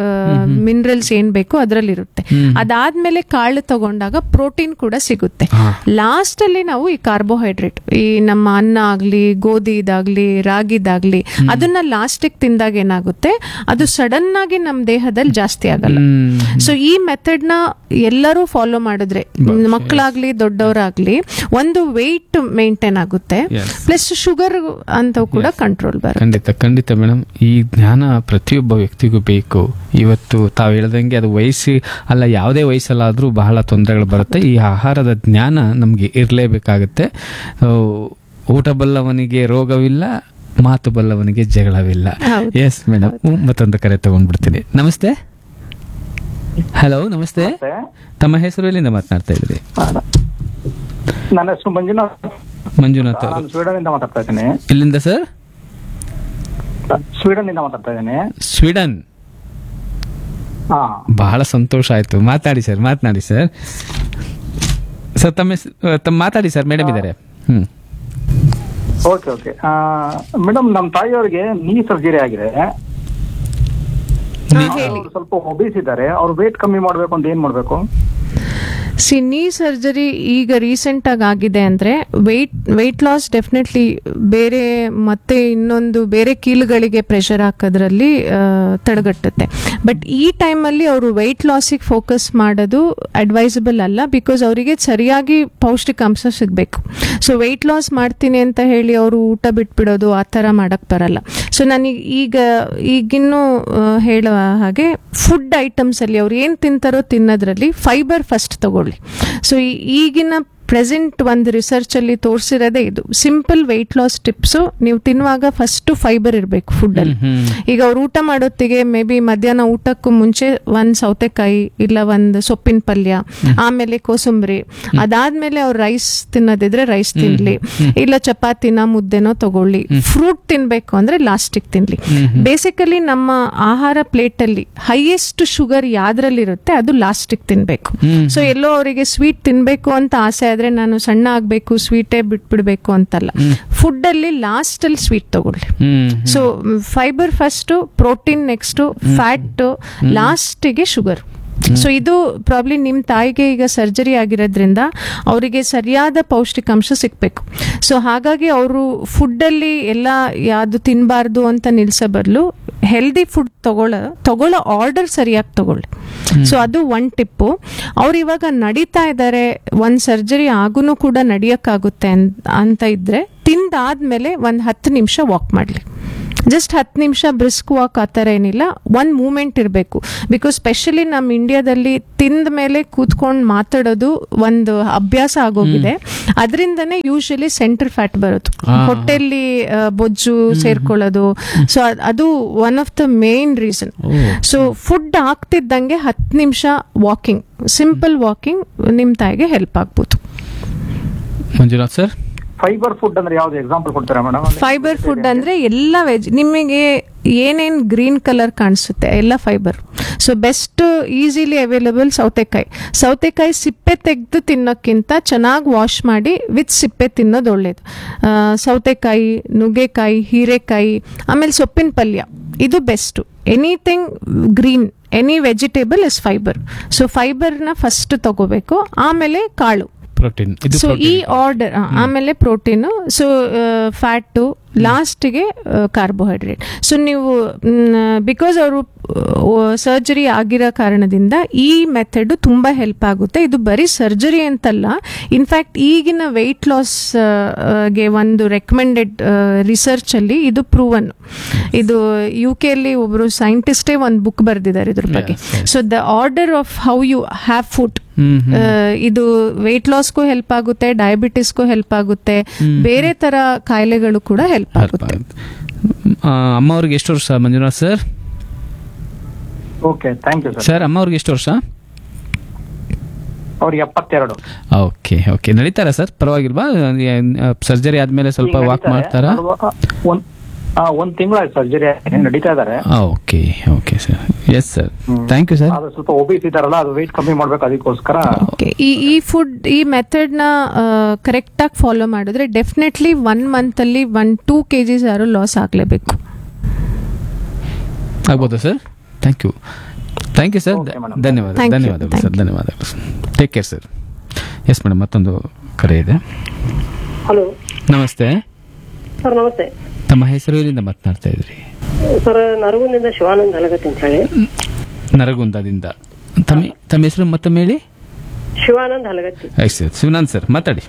ಮಿನರಲ್ಸ್ ಏನ್ ಬೇಕು ಅದರಲ್ಲಿ ಇರುತ್ತೆ ಅದಾದ್ಮೇಲೆ ಕಾಳು ತಗೊಂಡಾಗ ಪ್ರೋಟೀನ್ ಕೂಡ ಸಿಗುತ್ತೆ ಲಾಸ್ಟ್ ಅಲ್ಲಿ ನಾವು ಈ ಕಾರ್ಬೋಹೈಡ್ರೇಟ್ ಈ ನಮ್ಮ ಅನ್ನ ಆಗ್ಲಿ ಗೋಧಿ ಇದಾಗ್ಲಿ ರಾಗಿದಾಗ್ಲಿ ಅದನ್ನ ಲಾಸ್ಟಿಗೆ ತಿಂದಾಗ ಏನಾಗುತ್ತೆ ಅದು ಸಡನ್ ಆಗಿ ನಮ್ಮ ದೇಹದಲ್ಲಿ ಜಾಸ್ತಿ ಆಗಲ್ಲ ಹ್ಮ್. ಸೊ ಈ ಮೆಥಡ್ ನ ಎಲ್ಲರೂ ಫಾಲೋ ಮಾಡಿದ್ರೆ ಮಕ್ಕಳಾಗ್ಲಿ ದೊಡ್ಡವರಾಗ್ಲಿ ಒಂದು ವೆಯ್ಟ್ ಮೇಂಟೈನ್ ಆಗುತ್ತೆ Yes. ಪ್ಲಸ್ ಶುಗರ್ ಅಂತ ಕೂಡ ಕಂಟ್ರೋಲ್ ಬರುತ್ತೆ ಖಂಡಿತ ಖಂಡಿತ ಮೇಡಮ್ ಈ ಜ್ಞಾನ ಪ್ರತಿಯೊಬ್ಬ ವ್ಯಕ್ತಿಗೂ ಬೇಕು ಇವತ್ತು ತಾವು ಹೇಳ್ದಂಗೆ ಅದು ವಯಸ್ಸು ಅಲ್ಲ ಯಾವುದೇ ವಯಸ್ಸಲ್ಲಾದರೂ ಬಹಳ ತೊಂದರೆಗಳು ಬರುತ್ತೆ ಈ ಆಹಾರದ ಜ್ಞಾನ ನಮಗೆ ಇರಲೇಬೇಕಾಗತ್ತೆ ಸೊ, ಊಟ ಬಲ್ಲವನಿಗೆ ರೋಗವಿಲ್ಲ ಮಾತು ಬಲ್ಲವನಿಗೆ ಜಗಳವಿಲ್ಲ ಹೌದು. ಎಸ್ ಮೇಡಮ್ ಮತ್ತೊಂದು ಕರೆ ತಗೊಂಡ್ಬಿಡ್ತೀನಿ ನಮಸ್ತೆ ಹಲೋ ನಮಸ್ತೆ ತಮ್ಮ ಹೆಸರು ಎಲ್ಲಿಂದ ಮಾತನಾಡ್ತಾ ಇದ್ರಿ ನನ್ನ ಹೆಸರು ಮಂಜುನಾಥ್ ಮಂಜುನಾಥ್ ನಾನು ಸ್ವೀಡನ್ ಇಂದ ಮಾತಾಡ್ತಾ ಇದ್ದೀನಿ ಎಲ್ಲಿಂದ ಸರ್ ಸ್ವೀಡನ್ ಇಂದ ಮಾತಾಡ್ತಾ ಇದ್ದೀನಿ ಸ್ವೀಡನ್ ಹಾ ಬಹಳ ಸಂತೋಷ ಆಯ್ತು ಮಾತಾಡಿ ಸರ್ ಮಾತನಾಡಿ ಸರ್ ಸರ್ ತಮ್ಮ ಹೆಸ್- ತಮ್ಮ ಮಾತಾಡಿ ಸರ್ ಮೇಡಮ್ ಇದ್ದಾರೆ ಹ್ಮ್ ಓಕೆ ಓಕೆ ಮೇಡಮ್ ನಮ್ಮ ತಾಯಿಯವರಿಗೆ ನೀ ಸರ್ಜರಿ ಆಗಿದೆ ಅವ್ರು ಸ್ವಲ್ಪ ಒಬೇಸ್ ಇದ್ದಾರೆ ಅವ್ರು ವೇಟ್ ಕಮ್ಮಿ ಮಾಡ್ಬೇಕು ಅಂತ ಏನ್ ಮಾಡ್ಬೇಕು ಸಿ ನೀ ಸರ್ಜರಿ ಈಗ ರೀಸೆಂಟ್ ಆಗಿ ಆಗಿದೆ ಅಂದ್ರೆ ವೆಯ್ಟ್ ವೆಯ್ಟ್ ಲಾಸ್ ಡೆಫಿನೆಟ್ಲಿ ಬೇರೆ ಮತ್ತೆ ಇನ್ನೊಂದು ಬೇರೆ ಕೀಲುಗಳಿಗೆ ಪ್ರೆಷರ್ ಹಾಕೋದ್ರಲ್ಲಿ ಆ, ತಡೆಗಟ್ಟುತ್ತೆ ಬಟ್ ಈ ಟೈಮಲ್ಲಿ ಅವರು ವೆಯ್ಟ್ ಲಾಸಿಗೆ ಫೋಕಸ್ ಮಾಡೋದು ಅಡ್ವೈಸಬಲ್ ಅಲ್ಲ ಬಿಕಾಸ್ ಅವರಿಗೆ ಸರಿಯಾಗಿ ಪೌಷ್ಟಿಕಾಂಶ ಸಿಗಬೇಕು ಸೊ ವೆಯ್ಟ್ ಲಾಸ್ ಮಾಡ್ತೀನಿ ಅಂತ ಹೇಳಿ ಅವರು ಊಟ ಬಿಟ್ಬಿಡೋದು ಆ ಥರ ಮಾಡಕ್ ಬರಲ್ಲ ಸೊ ನನಗೆ ಈಗ ಈಗಿನ್ನೂ ಆ, ಹೇಳುವ ಹಾಗೆ ಫುಡ್ ಐಟಮ್ಸ್ ಅಲ್ಲಿ ಅವ್ರು ಏನ್ ತಿಂತಾರೋ ತಿನ್ನೋದ್ರಲ್ಲಿ ಫೈಬರ್ ಫಸ್ಟ್ ತಗೊಳ್ಳಿ ಸೊ ಈಗಿನ ಪ್ರೆಸೆಂಟ್ ಒಂದು ರಿಸರ್ಚ್ ಅಲ್ಲಿ ತೋರಿಸಿರೋದೇ ಇದು ಸಿಂಪಲ್ ವೆಯ್ಟ್ ಲಾಸ್ ಟಿಪ್ಸ್ ನೀವು ತಿನ್ನುವಾಗ ಫಸ್ಟ್ ಫೈಬರ್ ಇರಬೇಕು ಫುಡ್ ಅಲ್ಲಿ ಈಗ ಅವ್ರು ಊಟ ಮಾಡೋತ್ತಿಗೆ ಮೇ ಬಿ ಮಧ್ಯಾಹ್ನ ಊಟಕ್ಕೂ ಮುಂಚೆ ಒಂದ್ ಸೌತೆಕಾಯಿ ಇಲ್ಲ ಒಂದು ಸೊಪ್ಪಿನ ಪಲ್ಯ ಆಮೇಲೆ ಕೋಸಂಬರಿ ಅದಾದ್ಮೇಲೆ ಅವ್ರು ರೈಸ್ ತಿನ್ನೋದಿದ್ರೆ ರೈಸ್ ತಿನ್ಲಿ ಇಲ್ಲ ಚಪಾತಿನ ಮುದ್ದೆನೋ ತಗೊಳ್ಳಿ ಫ್ರೂಟ್ ತಿನ್ಬೇಕು ಅಂದ್ರೆ ಲಾಸ್ಟಿಗೆ ತಿನ್ಲಿ ಬೇಸಿಕಲಿ ನಮ್ಮ ಆಹಾರ ಪ್ಲೇಟ್ ಅಲ್ಲಿ ಹೈಯೆಸ್ಟ್ ಶುಗರ್ ಯಾವ್ದ್ರಲ್ಲಿ ಇರುತ್ತೆ ಅದು ಲಾಸ್ಟಿಗೆ ತಿನ್ಬೇಕು ಸೊ ಎಲ್ಲೋ ಅವರಿಗೆ ಸ್ವೀಟ್ ತಿನ್ಬೇಕು ಅಂತ ಆಸೆ ಆದ್ರೆ ನಾನು ಸಣ್ಣ ಆಗ್ಬೇಕು ಸ್ವೀಟೇ ಬಿಟ್ಬಿಡ್ಬೇಕು ಅಂತಲ್ಲ ಫುಡ್ ಅಲ್ಲಿ ಲಾಸ್ಟ್ ಅಲ್ಲಿ ಸ್ವೀಟ್ ತಗೊಳ್ಳಿ ಹ್ಮ್ so fibre first protein next fat ಲಾಸ್ಟಿಗೆ ಶುಗರ್ ಸೊ ಇದು ಪ್ರಾಬ್ಲಿ ನಿಮ್ಮ ತಾಯಿಗೆ ಈಗ ಸರ್ಜರಿ ಆಗಿರೋದ್ರಿಂದ ಅವರಿಗೆ ಸರಿಯಾದ ಪೌಷ್ಟಿಕಾಂಶ ಸಿಗ್ಬೇಕು ಸೊ ಹಾಗಾಗಿ ಅವರು ಫುಡ್ಡಲ್ಲಿ ಎಲ್ಲ ಯಾವುದು ತಿನ್ನಬಾರ್ದು ಅಂತ ನಿಲ್ಸೋ ಬದಲು ಹೆಲ್ದಿ ಫುಡ್ ತಗೊಳ್ಳೋ ತಗೊಳ್ಳೋ ಆರ್ಡರ್ ಸರಿಯಾಗಿ ತಗೊಳ್ಳಿ ಸೊ ಅದು ಒನ್ ಟಿಪ್ಪು ಅವ್ರು ಇವಾಗ ನಡೀತಾ ಇದ್ದಾರೆ ಒಂದು ಸರ್ಜರಿ ಆಗೂ ಕೂಡ ನಡಿಯೋಕ್ಕಾಗುತ್ತೆ ಅನ್- ಅಂತ ಇದ್ರೆ ತಿಂದಾದ್ಮೇಲೆ ಒಂದು ಹತ್ತು ನಿಮಿಷ ವಾಕ್ ಮಾಡಲಿ ಜಸ್ಟ್ ಹತ್ತು ನಿಮಿಷ ಬ್ರಿಸ್ಕ್ ವಾಕ್ ಆ ಥರ ಏನಿಲ್ಲ ಒಂದು ಮೂಮೆಂಟ್ ಇರಬೇಕು ಬಿಕಾಸ್ ಸ್ಪೆಷಲಿ ನಮ್ಮ ಇಂಡಿಯಾದಲ್ಲಿ ತಿಂದ ಮೇಲೆ ಕೂತ್ಕೊಂಡು ಮಾತಾಡೋದು ಒಂದು ಅಭ್ಯಾಸ ಆಗೋಗಿದೆ ಅದರಿಂದನೇ ಯೂಶಲಿ ಸೆಂಟರ್ ಫ್ಯಾಟ್ ಬರೋದು ಆ. ಹೊಟ್ಟೆಲಿ ಆ, ಬೊಜ್ಜು ಸೇರ್ಕೊಳ್ಳೋದು ಸೊ ಅದು one of the main reason ಓ. ಸೊ ಫುಡ್ ಆಗ್ತಿದ್ದಂಗೆ ಹತ್ತು ನಿಮಿಷ ವಾಕಿಂಗ್ ಸಿಂಪಲ್ ವಾಕಿಂಗ್ ನಿಮ್ಮ ತಾಯಿಗೆ ಹೆಲ್ಪ್ ಆಗ್ಬೋದು ಮಂಜುನಾಥ್ ಸರ್ ಫೈಬರ್ ಫುಡ್ ಅಂದ್ರೆ ಯಾವ್ದು ಎಕ್ಸಾಂಪಲ್ ಕೊಡ್ತೀರಾ ಮೇಡಮ್ ಫೈಬರ್ ಫುಡ್ ಅಂದ್ರೆ ಎಲ್ಲ ವೆಜ್ ನಿಮಗೆ ಏನೇನ್ ಗ್ರೀನ್ ಕಲರ್ ಕಾಣಿಸುತ್ತೆ ಎಲ್ಲ fibre so best easily available ಸೌತೆಕಾಯಿ ಸೌತೆಕಾಯಿ ಸಿಪ್ಪೆ ತೆಗೆದು ತಿನ್ನೋಕ್ಕಿಂತ ಚೆನ್ನಾಗಿ ವಾಶ್ ಮಾಡಿ ವಿತ್ ಸಿಪ್ಪೆ ತಿನ್ನೋದು ಒಳ್ಳೇದು ಆ, ಸೌತೆಕಾಯಿ ನುಗ್ಗೆಕಾಯಿ ಹೀರೆಕಾಯಿ ಆಮೇಲೆ ಸೊಪ್ಪಿನ ಪಲ್ಯ ಇದು best anything green any vegetable is fibre so ಫೈಬರ್ನ ಫಸ್ಟ್ ತಗೋಬೇಕು ಆಮೇಲೆ ಕಾಳು ಪ್ರೋಟೀನ್ ಇದು ಸೊ ಈ protein. ಆರ್ಡರ್ ಆಮೇಲೆ ಪ್ರೋಟೀನು ಸೊ ಫ್ಯಾಟು ಲಾಸ್ಟ್ಗೆ ಕಾರ್ಬೋಹೈಡ್ರೇಟ್ ಸೊ ನೀವು ಬಿಕಾಸ್ ಅವರು ಸರ್ಜರಿ ಆಗಿರೋ ಕಾರಣದಿಂದ ಈ ಮೆಥಡ್ ತುಂಬ ಹೆಲ್ಪ್ ಆಗುತ್ತೆ ಇದು ಬರೀ ಸರ್ಜರಿ ಅಂತಲ್ಲ ಇನ್ಫ್ಯಾಕ್ಟ್ ಈಗಿನ ವೆಯ್ಟ್ ಲಾಸ್ ಗೆ ಒಂದು ರೆಕಮೆಂಡೆಡ್ ರಿಸರ್ಚ್ ಅಲ್ಲಿ ಇದು ಪ್ರೂವನ್ ಇದು ಯು ಕೆಯಲ್ಲಿ ಒಬ್ರು ಸೈಂಟಿಸ್ಟೇ ಒಂದು ಬುಕ್ ಬರೆದಿದ್ದಾರೆ ಇದ್ರ ಬಗ್ಗೆ Yes, yes. So the order of how you have food ಹ್ಮ್, ಹ್ಮ್. ಇದು ವೆಯ್ಟ್ ಲಾಸ್ಗೂ ಹೆಲ್ಪ್ ಆಗುತ್ತೆ ಡಯಾಬಿಟಿಸ್ಗೂ ಹೆಲ್ಪ್ ಆಗುತ್ತೆ ಬೇರೆ ತರ ಕಾಯಿಲೆಗಳು ಕೂಡ ಹೆಲ್ಪ್ Help ಆಗುತ್ತೆ ಆಗುತ್ತೆ. ಆ, ಅಮ್ಮ ಅವ್ರಿಗೆ ಎಷ್ಟು ವರ್ಷ Manjunath sir okay thank you sir sir ಅಮ್ಮ ಅವ್ರಿಗೆ ಎಷ್ಟು ವರ್ಷ ಅವ್ರಿಗೆ ಎಪ್ಪತ್ತೆರಡು ಓಕೆ ಓಕೆ ನಡೀತಾರಾ ಸರ್ ಪರವಾಗಿಲ್ವಾ ಸರ್ಜರಿ ಆದ್ಮೇಲೆ ಸ್ವಲ್ಪ ಈಗ ವಾಕ್ ನಡೀತಾರೆ. ಮಾಡ್ತಾರಾ ನಡ್ವ- ಒಂದ್ ಆ, ಒಂದ್ ತಿಂಗಳಾಯ್ತು ಸರ್ಜರಿ ನಡೀತಾ ಇದಾರೆ okay okay sir yes sir thank you sir ಅದು ಸ್ವಲ್ಪ ಒಬಿಸ್ ಇದಾರಲ್ಲ ಅದು ವೆಯ್ಟ್ ಕಮ್ಮಿ ಮಾಡ್ಬೇಕು ಅದಕ್ಕೋಸ್ಕರ Okay. ಈ ಈ ಫುಡ್ ಈ ಮೆಥಡ್ ನ ಕರೆಕ್ಟ್ ಆಗಿ ಫಾಲೋ ಮಾಡಿದ್ರೆ ಡೆಫಿನೆಟ್ಲಿ ಒನ್ ಮಂತ್ ಅಲ್ಲಿ ಒನ್ ಟೂ ಕೆಜಿಸ್ ಯಾರು ಲಾಸ್ ಆಗ್ಲೇಬೇಕು ಆಗ್ಬೋದಾ sir thank you thank you sir Okay, madam. ಧನ್ಯವಾದ Thank you, ಧನ್ಯವಾದಗಳು thank ಸರ್ ಧನ್ಯವಾದಗಳು take care sir yes madam ಮತ್ತೊಂದು ಕರೆ ಇದೆ ಹಲೋ ನಮಸ್ತೆ ಸರ್ ನಮಸ್ತೆ ತಮ್ಮ ಹೆಸರು ಎಲ್ಲಿಂದ ಮಾತನಾಡ್ತಾ ಇದ್ರಿ ಸರ್ ನರಗುಂದಿಂದ ಶಿವಾನಂದ್ ಹಲಗತ್ತಿ ಅಂತ ಹೇಳಿ ನರಗುಂದದಿಂದ ತಮ್ಮ ತಮ್ಮ ಹೆಸರು ಮತ್ತೊಮ್ಮೆ ಹೇಳಿ ಶಿವಾನಂದ್ ಹಲಗತ್ತಿ ಆಯ್ತು ಸರ್ ಶಿವನಾಥ್ ಸರ್ ಮಾತಾಡಿ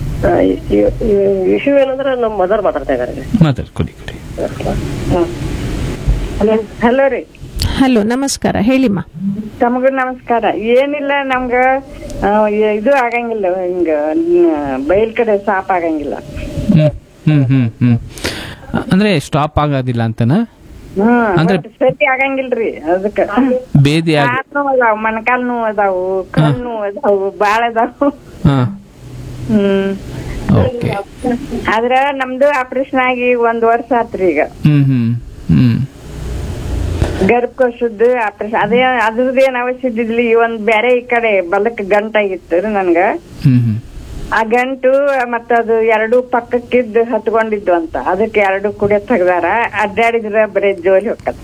ಇಶ್ಯೂ ಏನಂದ್ರೆ ನಮ್ಮ ಮದರ್ ಮಾತಾಡ್ತಾ ಇದಾರೆ ಮಾತಾಡಿ ಕೊಡಿ ಕೊಡಿ ಹಲೋ ಹಲೋ ರೀ ಹಲೋ ನಮಸ್ಕಾರ ಹೇಳಿಮ್ಮ ತಮಗೂ ನಮಸ್ಕಾರ ಏನಿಲ್ಲ ನಮ್ಗ ಆ, ಇದು ಆಗಂಗಿಲ್ಲ ಹಿಂಗ ನ- ಬಯಲ್ ಕಡೆ ಸಾಪ್ ಆಗಂಗಿಲ್ಲ ಹ್ಮ್ ಹ್ಮ್ ಹ್ಮ್ ಹ್ಮ್ ಅಂದ್ರೆ ಸ್ಟಾಪ್ ಆಗೋದಿಲ್ಲ ಅಂತನಾ ಹ್ಮ್ ಅಂದ್ರೆ- ಒಟ್ ಸರಿ ಆಗಂಗಿಲ್ರಿ ಅದಕ್ಕ ಬೇದಿ ಆಗ ಕಾಲ್ ನೋವು ಅದಾವು ಮೊಣಕಾಲ್ ನೋವು ಅದಾವು ಕಣ್ ನೋವು ಅದಾವು ಬಾಳ ಅದಾವು ಹಾ ಹ್ಮ್ ಓಕೆ ಆದ್ರ ನಮ್ದು ಆಪರೇಷನ್ ಆಗಿ ಒಂದ್ ವರ್ಷ ಆತ್ರಿ ಈಗ ಹ್ಮ್ ಹ್ಮ್ ಹ್ಮ್ ಗರ್ಭಕೋಶದ್ದು ಆಪರೇಷನ್ ಅದೇ ಅದ್ರದ್ದೇನ್ ಅವಶ್ಯ ಇದ್ದಿದ್ಲಿ ಒಂದ್ ಬ್ಯಾರೆ ಈ ಕಡೆ ಬಲಕ್ ಗಂಟಾಗಿತ್ತು ನನ್ಗ ಹ್ಮ್ ಹ್ಮ್ ಆ ಗಂಟು ಮತ್ತ ಅದು ಎರಡು ಪಕ್ಕಕ್ಕಿದ್ದು ಹತ್ಕೊಂಡಿದ್ದು ಅಂತ ಅದಕ್ಕೆ ಎರಡು ಕುಡಿಯ ತೆಗ್ದಾರ ಅಡ್ಡಾಡಿದ್ರ ಬರೀ ಜೋಲಿ ಹೋಗತ್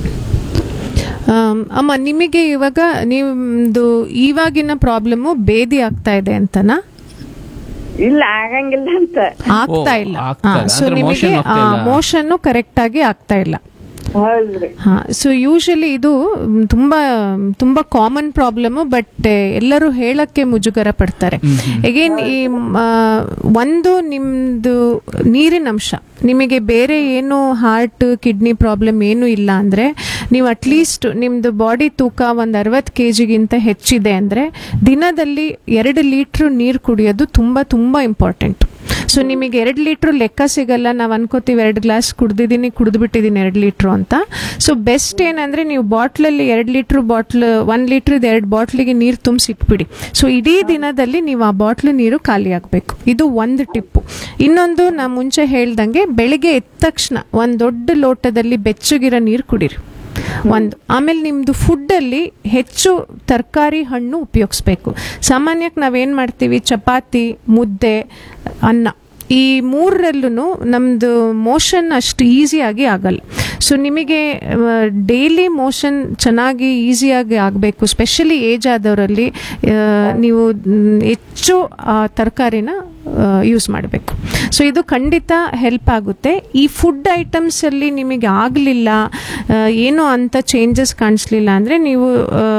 ಆಮ್, ಅಮ್ಮ ನಿಮಗೆ ಇವಾಗ ನಿಮ್ದು ಇವಾಗಿನ ಪ್ರಾಬ್ಲಮ್ಮು ಬೇದಿ ಆಗ್ತಾ ಇದೆ ಅಂತನಾ ಇಲ್ಲ ಆಗಂಗಿಲ್ಲ ಅಂತ ಆಗ್ತಾ ಇಲ್ಲ ಓ, ಆಗ್ತಾ ಇಲ್ಲ. ಸೊ ಅಂದ್ರೆ ನಿಮಗೆ motion ಹೋಗ್ತಾ ಇಲ್ಲ. ಮೋಷನ್ ಕರೆಕ್ಟ್ ಆಗಿ ಆಗ್ತಾ ಇಲ್ಲ ಹೌದ್ರಿ ಹಾ ಸೊ ಯೂಶಲಿ ಇದು ಮ್, ತುಂಬಾ ತುಂಬಾ ಕಾಮನ್ ಪ್ರಾಬ್ಲಮ್ ಬಟ್ ಎಲ್ಲರೂ ಹೇಳಕ್ಕೆ ಮುಜುಗರ ಪಡ್ತಾರೆ ಅಗೇನ್ ಈ ಮ್, ಆ, ಒಂದು ನಿಮ್ದು ನೀರಿನ ಅಂಶ ನಿಮಗೆ ಬೇರೆ ಏನು ಹಾರ್ಟ್ ಕಿಡ್ನಿ ಪ್ರಾಬ್ಲಮ್ ಏನು ಇಲ್ಲ ಅಂದ್ರೆ ನೀವು ಅಟ್ಲೀಸ್ಟ್ ನಿಮ್ದು ಬಾಡಿ ತೂಕ ಒಂದು ಅರವತ್ತು ಕೆ ಜಿಗಿಂತ ಹೆಚ್ಚಿದೆ ಅಂದ್ರೆ ದಿನದಲ್ಲಿ ಎರಡು ಲೀಟ್ರ್ ನೀರು ಕುಡಿಯೋದು ತುಂಬಾ ತುಂಬಾ ಇಂಪಾರ್ಟೆಂಟ್ ಸೊ ನಿಮಗೆ ಎರಡು ಲೀಟ್ರ್ ಲೆಕ್ಕ ಸಿಗಲ್ಲ ನಾವು ಅನ್ಕೋತೀವಿ ಎರಡು ಗ್ಲಾಸ್ ಕುಡ್ದಿದ್ದೀನಿ ಕುಡಿದ್ಬಿಟ್ಟಿದ್ದೀನಿ ಎರಡು ಲೀಟ್ರು ಅಂತ ಸೊ ಬೆಸ್ಟ್ ಏನಂದ್ರೆ ನೀವು ಬಾಟ್ಲಲ್ಲಿ ಎರಡು ಲೀಟ್ರ್ ಬಾಟ್ಲ್ ಒನ್ ಲೀಟ್ರದ್ದು ಎರಡು ಬಾಟ್ಲಿಗೆ ನೀರು ತುಂಬಿಸಿ ಇಟ್ಬಿಡಿ ಸೊ ಇಡೀ ದಿನದಲ್ಲಿ ನೀವು ಆ ಬಾಟ್ಲ್ ನೀರು ಖಾಲಿ ಆಗಬೇಕು ಇದು ಒಂದು ಟಿಪ್ಪು ಇನ್ನೊಂದು ನಾ ಮುಂಚೆ ಹೇಳ್ದಂಗೆ ಬೆಳಿಗ್ಗೆ ಎದ್ದ ತಕ್ಷಣ ಒಂದು ದೊಡ್ಡ ಲೋಟದಲ್ಲಿ ಬೆಚ್ಚಗಿರೋ ನೀರು ಕುಡೀರಿ ಒಂದು ಆಮೇಲೆ ನಿಮ್ದು ಫುಡ್ಡಲ್ಲಿ ಹೆಚ್ಚು ತರಕಾರಿ ಹಣ್ಣು ಉಪಯೋಗಿಸ್ಬೇಕು ಸಾಮಾನ್ಯಕ್ಕೆ ನಾವೇನು ಮಾಡ್ತೀವಿ ಚಪಾತಿ ಮುದ್ದೆ ಅನ್ನ ಈ ಮೂರರಲ್ಲೂ ನಮ್ಮದು ಮೋಷನ್ ಅಷ್ಟು ಈಸಿಯಾಗಿ ಆಗಲ್ಲ ಸೊ ನಿಮಗೆ ಡೈಲಿ ಮೋಷನ್ ಚೆನ್ನಾಗಿ ಈಸಿಯಾಗಿ ಆಗಬೇಕು ಸ್ಪೆಷಲಿ ಏಜ್ ಆದವರಲ್ಲಿ ಆ, ನೀವು ಮ್, ಹೆಚ್ಚು ಆ ತರಕಾರಿನ ಯೂಸ್ ಮಾಡಬೇಕು ಸೊ ಇದು ಖಂಡಿತ ಹೆಲ್ಪ್ ಆಗುತ್ತೆ ಈ ಫುಡ್ ಐಟಮ್ಸಲ್ಲಿ ನಿಮಗೆ ಆಗಲಿಲ್ಲ ಏನೋ ಅಂತ ಚೇಂಜಸ್ ಕಾಣಿಸ್ಲಿಲ್ಲ ಅಂದರೆ ನೀವು